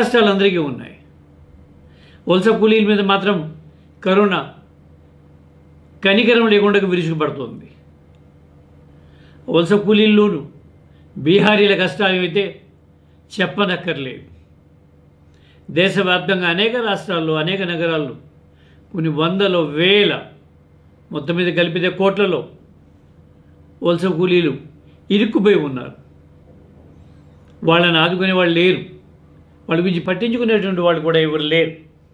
కష్టాలు అందరికీ ఉన్నాయి వలస కూలీల మీద మాత్రం కరోనా కనికరం లేకుండా విరుచుకుపడుతోంది వలస కూలీల్లోనూ బీహారీల కష్టాలు అయితే చెప్పనక్కర్లేదు దేశవ్యాప్తంగా అనేక రాష్ట్రాల్లో అనేక నగరాల్లో కొన్ని వందల వేల మొత్తం మీద కలిపితే కోట్లలో వలస కూలీలు ఇరుక్కుపోయి ఉన్నారు వాళ్ళని ఆదుకునే వాళ్ళు లేరు వాళ్ళ గురించి పట్టించుకునేటువంటి వాళ్ళు కూడా ఎవరు లేరు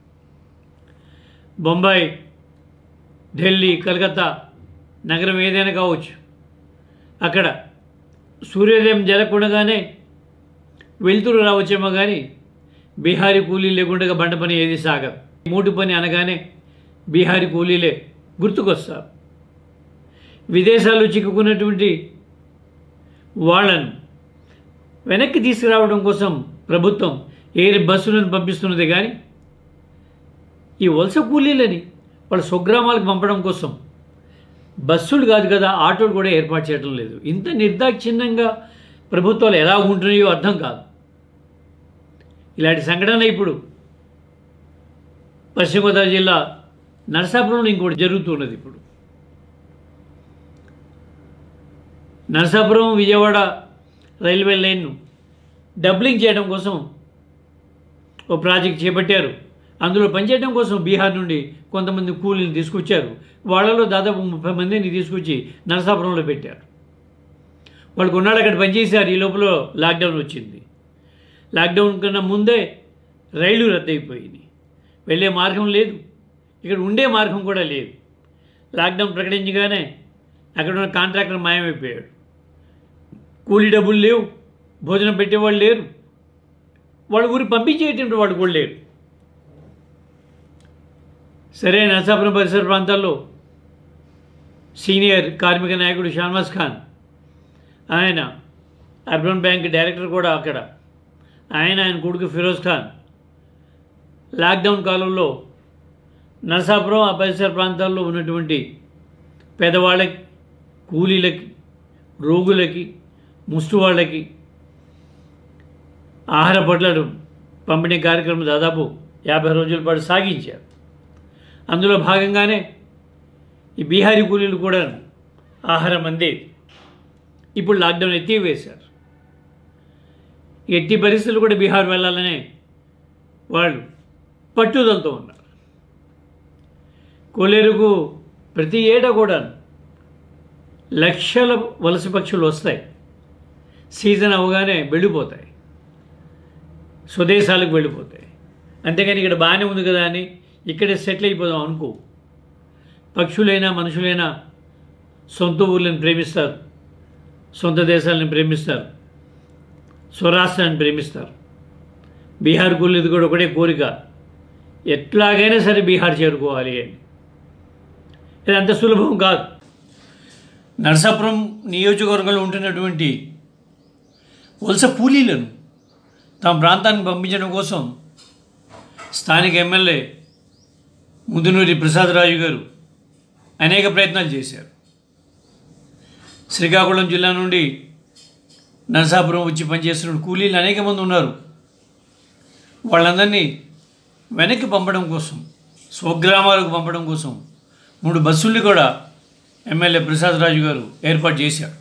బొంబాయి ఢిల్లీ కలకత్తా నగరం ఏదైనా కావచ్చు అక్కడ సూర్యోదయం జరగకుండానే వెలుతురు రావచ్చేమో కానీ బీహారీ కూలీ లేకుండా బండ పని ఏది సాగదు మూటి పని అనగానే బీహారీ కూలీలే గుర్తుకొస్తారు విదేశాల్లో చిక్కుకున్నటువంటి వాళ్ళను వెనక్కి తీసుకురావడం కోసం ప్రభుత్వం ఎయిర్ బస్సులను పంపిస్తున్నది కానీ ఈ వలస కూలీలని వాళ్ళ స్వగ్రామాలకు పంపడం కోసం బస్సులు కాదు కదా ఆటోలు కూడా ఏర్పాటు చేయడం లేదు ఇంత నిర్దాక్షిణ్యంగా ప్రభుత్వాలు ఎలా ఉంటున్నాయో అర్థం కాదు ఇలాంటి సంఘటన ఇప్పుడు పశ్చిమ గోదావరి జిల్లా నరసాపురంలో ఇంకోటి జరుగుతున్నది ఇప్పుడు నరసాపురం విజయవాడ రైల్వే లైన్ను డబ్లింగ్ చేయడం కోసం ఓ ప్రాజెక్ట్ చేపట్టారు అందులో పనిచేయడం కోసం బీహార్ నుండి కొంతమంది కూలీని తీసుకొచ్చారు వాళ్ళలో దాదాపు ముప్పై మందిని తీసుకొచ్చి నరసాపురంలో పెట్టారు వాళ్ళు కొన్నాళ్ళు అక్కడ పనిచేశారు ఈ లోపల లాక్డౌన్ వచ్చింది లాక్డౌన్ కన్నా ముందే రైళ్లు రద్దయిపోయినాయి వెళ్ళే మార్గం లేదు ఇక్కడ ఉండే మార్గం కూడా లేదు లాక్డౌన్ ప్రకటించగానే అక్కడ ఉన్న కాంట్రాక్టర్ మాయమైపోయాడు కూలీ డబ్బులు లేవు భోజనం పెట్టేవాళ్ళు లేరు వాళ్ళ ఊరు పంపించేటువంటి వాడు కూడా లేరు సరే నరసాపురం పరిసర ప్రాంతాల్లో సీనియర్ కార్మిక నాయకుడు షానవాజ్ ఖాన్ ఆయన అర్బన్ బ్యాంక్ డైరెక్టర్ కూడా అక్కడ ఆయన ఆయన కొడుకు ఫిరోజ్ ఖాన్ లాక్డౌన్ కాలంలో నరసాపురం ఆ పరిసర ప్రాంతాల్లో ఉన్నటువంటి పేదవాళ్ళకి కూలీలకి రోగులకి ముష్టి వాళ్ళకి ఆహార పొట్లాలు పంపిణీ కార్యక్రమం దాదాపు యాభై రోజుల పాటు సాగించారు అందులో భాగంగానే ఈ బీహారీ కూలీలు కూడా ఆహారం అందేది ఇప్పుడు లాక్డౌన్ ఎత్తివేశారు ఎట్టి పరిస్థితులు కూడా బీహార్ వెళ్ళాలనే వాళ్ళు పట్టుదలతో ఉన్నారు కోలేరుకు ప్రతి ఏటా కూడా లక్షల వలస పక్షులు వస్తాయి సీజన్ అవగానే వెళ్ళిపోతాయి స్వదేశాలకు వెళ్ళిపోతాయి అంతేగాని ఇక్కడ బాగానే ఉంది కదా అని ఇక్కడే సెటిల్ అయిపోదాం అనుకో పక్షులైనా మనుషులైనా సొంత ఊర్లను ప్రేమిస్తారు సొంత దేశాలను ప్రేమిస్తారు స్వరాష్ట్రాన్ని ప్రేమిస్తారు బీహార్ కూలీది కూడా ఒకటే కోరిక ఎట్లాగైనా సరే బీహార్ చేరుకోవాలి అని ఇది అంత సులభం కాదు నరసాపురం నియోజకవర్గంలో ఉంటున్నటువంటి వలస కూలీలను తమ ప్రాంతానికి పంపించడం కోసం స్థానిక ఎమ్మెల్యే ముదునూరి ప్రసాదరాజు గారు అనేక ప్రయత్నాలు చేశారు శ్రీకాకుళం జిల్లా నుండి నరసాపురం వచ్చి పనిచేస్తున్న కూలీలు అనేక మంది ఉన్నారు వాళ్ళందరినీ వెనక్కి పంపడం కోసం స్వగ్రామాలకు పంపడం కోసం మూడు బస్సుల్ని కూడా ఎమ్మెల్యే ప్రసాదరాజు గారు ఏర్పాటు చేశారు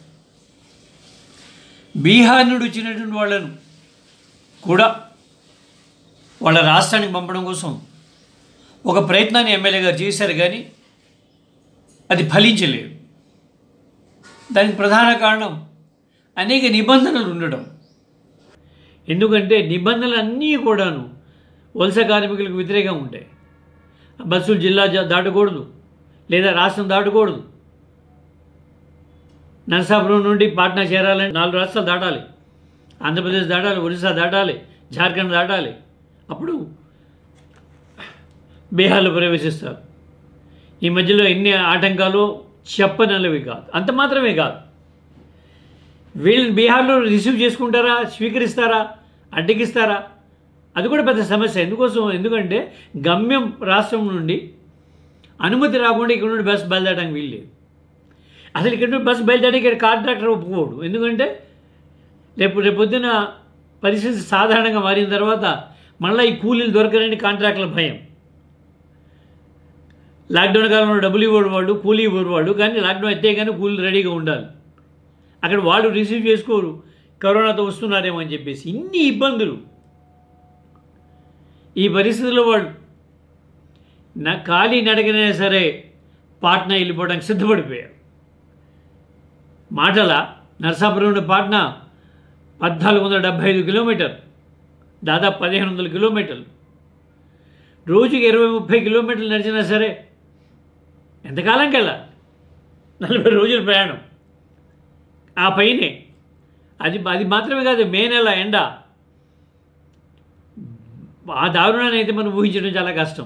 బీహార్ నుండి వచ్చినటువంటి వాళ్ళను కూడా వాళ్ళ రాష్ట్రానికి పంపడం కోసం ఒక ప్రయత్నాన్ని ఎమ్మెల్యే గారు చేశారు కానీ అది ఫలించలేదు దానికి ప్రధాన కారణం అనేక నిబంధనలు ఉండడం ఎందుకంటే నిబంధనలు అన్నీ కూడాను వలస కార్మికులకు వ్యతిరేకంగా ఉంటాయి బస్సులు జిల్లా జా- దాటకూడదు లేదా రాష్ట్రం దాటకూడదు నరసాపురం నుండి పాట్నా చేరాలంటే నాలుగు రాష్ట్రాలు దాటాలి ఆంధ్రప్రదేశ్ దాటాలి ఒరిస్సా దాటాలి జార్ఖండ్ దాటాలి అప్పుడు బీహార్లో ప్రవేశిస్తారు ఈ మధ్యలో ఎన్ని ఆటంకాలు చెప్పనలవి కాదు అంత మాత్రమే కాదు వీళ్ళని బీహార్లో రిసీవ్ చేసుకుంటారా స్వీకరిస్తారా అడ్డగిస్తారా అది కూడా పెద్ద సమస్య ఎందుకోసం ఎందుకంటే గమ్యం రాష్ట్రం నుండి అనుమతి రాకుండా ఇక్కడ నుండి బస్సు బయలుదేరడానికి వీల్లేదు అసలు ఇక్కడ నుండి బస్సు బయలుదేరడానికి ఇక్కడ కాంట్రాక్టర్ ఒప్పుకోడు ఎందుకంటే రేపు రేపు పొద్దున పరిస్థితి సాధారణంగా మారిన తర్వాత మళ్ళీ ఈ కూలీలు దొరకరని కాంట్రాక్టుల భయం లాక్డౌన్ కాలంలో డబ్బులు ఇవ్వడు వాళ్ళు కూలీ ఇవ్వరు వాళ్ళు కానీ లాక్డౌన్ అయితే కానీ కూలీలు రెడీగా ఉండాలి అక్కడ వాళ్ళు రిసీవ్ చేసుకోరు కరోనాతో వస్తున్నారేమో అని చెప్పేసి ఇన్ని ఇబ్బందులు ఈ పరిస్థితుల్లో వాళ్ళు నా ఖాళీ నడకనే సరే పాట్నా వెళ్ళిపోవడానికి సిద్ధపడిపోయారు మాటల నరసాపురం నుండి పాట్నా పద్నాలుగు వందల డెబ్భై ఐదు కిలోమీటర్ దాదాపు పదిహేను వందల కిలోమీటర్లు రోజుకి ఇరవై ముప్పై కిలోమీటర్లు నడిచినా సరే ఎంతకాలంకి వెళ్ళాలి నలభై రోజుల ప్రయాణం ఆ పైనే అది అది మాత్రమే కాదు మే నెల ఎండ ఆ దారుణాన్ని అయితే మనం ఊహించడం చాలా కష్టం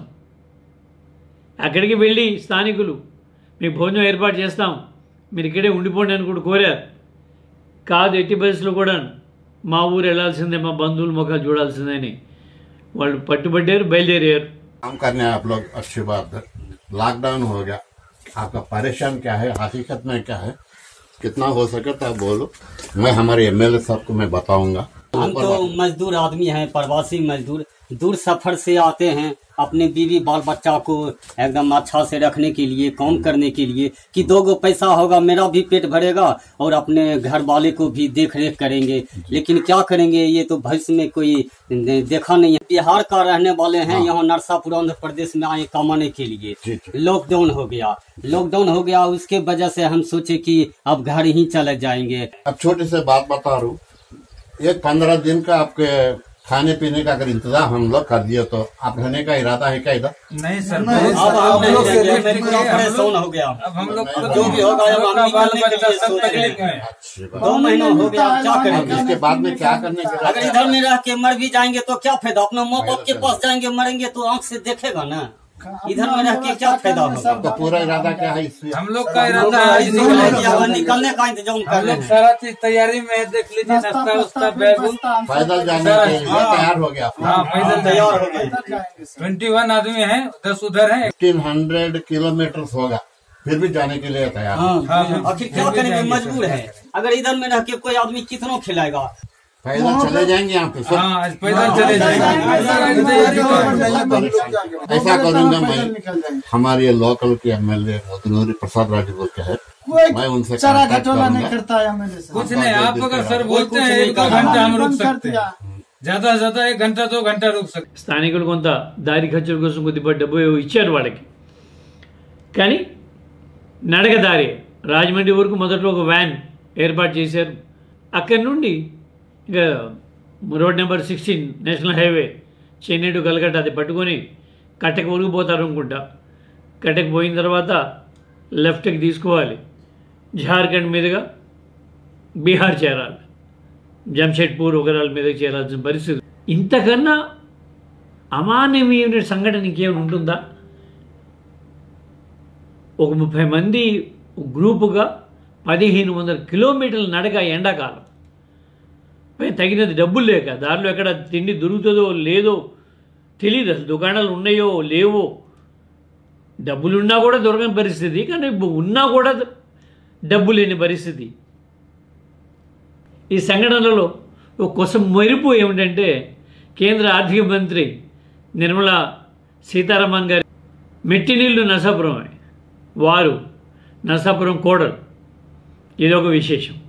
అక్కడికి వెళ్ళి స్థానికులు మీకు భోజనం ఏర్పాటు చేస్తాం మీరు ఇక్కడే ఉండిపోండి అని కూడా కోరారు కాదు ఎట్టి పరిస్థితుల్లో కూడా మా ఊరు వెళ్ళాల్సిందే మా బంధువుల ముఖాలు చూడాల్సిందే అని వాళ్ళు పట్టుబడ్డారు బయలుదేరారు काम करने हैं आप लोग अच्छी बात है लॉकडाउन हो गया आपका परेशान क्या है हकीकत में क्या है कितना हो सके तो आप बोलो मैं हमारे एमएलए साहब को मैं बताऊंगा हम तो मजदूर आदमी हैं प्रवासी मजदूर दूर सफर से आते हैं अपने बीवी बाल बच्चा को एकदम अच्छा से रखने के लिए काम करने के लिए कि दो गो पैसा होगा मेरा भी पेट भरेगा और अपने घर वाले को भी देख रेख करेंगे लेकिन क्या करेंगे ये तो भविष्य में कोई दे- देखा नहीं है बिहार का रहने वाले हैं यहाँ नरसापुर आंध्र प्रदेश में आए कमाने के लिए जी, जी। लॉकडाउन हो गया लॉकडाउन हो गया उसके वजह से हम सोचे कि अब घर ही चले जाएंगे अब छोटी से बात बता रहा हूँ एक पंद्रह दिन का आपके खाने पीने का अगर इंतजाम हम लोग कर दिए तो आप रहने का इरादा है क्या इधर नहीं सर अब बहुत अब सारा- नहीं हम लोग रहेंगे, से मैं पूरा हम लोग- परेशान हो गया अब हम लोग अब जो भी होगा अब हम अपना बाल निकलने के बच्चा लिए सब सोच रहे तकलीफ में हैं। है। अच्छी बात दो महीना हो गया अब क्या अब करेंगे इसके बाद में क्या करने के अगर इधर में रह के मर भी जाएंगे तो क्या फायदा अपने माँ बाप के पास जाएंगे मरेंगे तो आंख से देखेगा ना इधर में रह के क्या फायदा होगा तो पूरा इरादा क्या है इसमें हम लोग का इरादा है हम लोग निकलने नहीं किया, अब निकलने का इंतजाम कर हम रहे लोग हैं सारा चीज तैयारी में है, देख लीजिए नाश्ता उस्ता बैग पैदल जाने के लिए तैयार हो गया हाँ पैदल तैयार हो गए ट्वेंटी वन आदमी है दस उधर है फिफ्टीन हंड्रेड किलोमीटर होगा फिर भी जाने के लिए तैयार है। हाँ हाँ, हाँ। आखिर क्या करेंगे मजबूर है अगर इधर में रह के कोई आदमी कितना खिलाएगा पैदल चले जाएंगे यहाँ पे सब हाँ आज पैदल चले जाएंगे तैयारी कर ऐसा करूंगा मैं हमारे लोकल के एमएलए मधुनूरी प्रसाद राजू के है मैं उनसे चारा कांटेक्ट घटोला नहीं करूंगा करता है एमएलए से कुछ नहीं आप अगर सर कोई बोलते कुछ हैं नहीं एक दो कर रहा। घंटा हम रुक बंद कर सकते दिया हैं ज्यादा से ज्यादा एक घंटा दो घंटा रुक सकते हैं। స్థానికులు కొంత దారి ఖర్చుల కోసం కొద్దిపాటి డబ్బు ఇచ్చారు వాళ్ళకి కానీ నడక దారి రాజమండ్రి వరకు మొదట్లో ఒక వ్యాన్ ఏర్పాటు చేశారు అక్కడి నుండి ఇక road number sixteen national highway Chennai to Kolkata అది పట్టుకొని కట్టకు వరకు పోతారు అనుకుంటా కట్టకు పోయిన తర్వాత లెఫ్ట్కి తీసుకోవాలి జార్ఖండ్ మీదుగా బీహార్ చేరాలి జంషెడ్పూర్ ఒకరాల మీదకి చేరాల్సిన పరిస్థితి ఇంతకన్నా అమానవీయమైన సంఘటన ఇంకేమైనా ఉంటుందా ఒక ముప్పై మంది గ్రూపుగా పదిహేను వందల కిలోమీటర్ల నడక ఎండాకాలం పై తగినంత డబ్బులు లేక దారిలో ఎక్కడ తిండి దొరుకుతుందో లేదో తెలియదు అసలు దుకాణాలు ఉన్నాయో లేవో డబ్బులున్నా కూడా దొరకని పరిస్థితి కానీ ఉన్నా కూడా డబ్బు లేని పరిస్థితి ఈ సంఘటనలో ఒక కొస మెరుపు ఏమిటంటే కేంద్ర ఆర్థిక మంత్రి నిర్మలా సీతారామన్ గారి మెట్టినీళ్ళు నరసాపురమే వారు నరసాపురం కోడలు ఇదొక విశేషం